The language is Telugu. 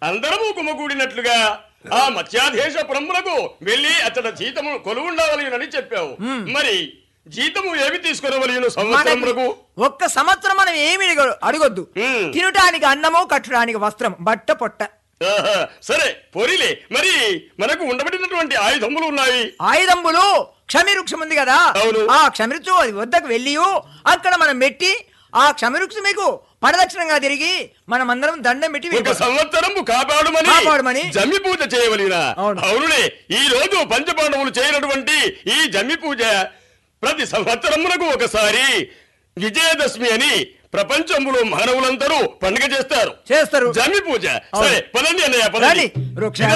అందరము గుమగూడినట్లుగా ఆ మత్స్యాధేశ ప్రములకు వెళ్ళి అతడ జీతము కొలువుండవలయునని చెప్పావు మరి జీతము ఏమి తీసుకునవలయును సంవత్సరములకు మనకి ఒక్క సంవత్సరం మనం ఏమి అడగ- అడగొద్దు ఉమ్. తినటానికి అన్నము కట్టడానికి వస్త్రం బట్ట పొట్ట ఆహా, సరే పొరిలే మరి మనకు ఉండబడినటువంటి ఆయుధములు ఉన్నాయి ఆయుధంబులు క్షమివృక్షం ఉంది కదా అవును. ఆ క్షమిరుచు అది వద్దకు వెళ్ళి అక్కడ మనం పెట్టి ఆ క్షమివృక్షం మీకు పరదక్షిణంగా తిరిగి మనం అందరం దండం పెట్టి ఒక వెళ్ళిపోతాం. సంవత్సరము కాపాడుమని కాపాడుమని. జమ్మి పూజ చేయవలినా అవును. అవునులే ఈ రోజు పంచపాండవులు చేయనటువంటి ఈ జమ్మి పూజ ప్రతి సంవత్సరములకు ఒకసారి విజయదశమి అని ప్రపంచంలో మానవులందరూ పండుగ చేస్తారు చేస్తారు జమ్మి పూజ సరే పదండి అన్నయ్య పదండి రండి వృక్ష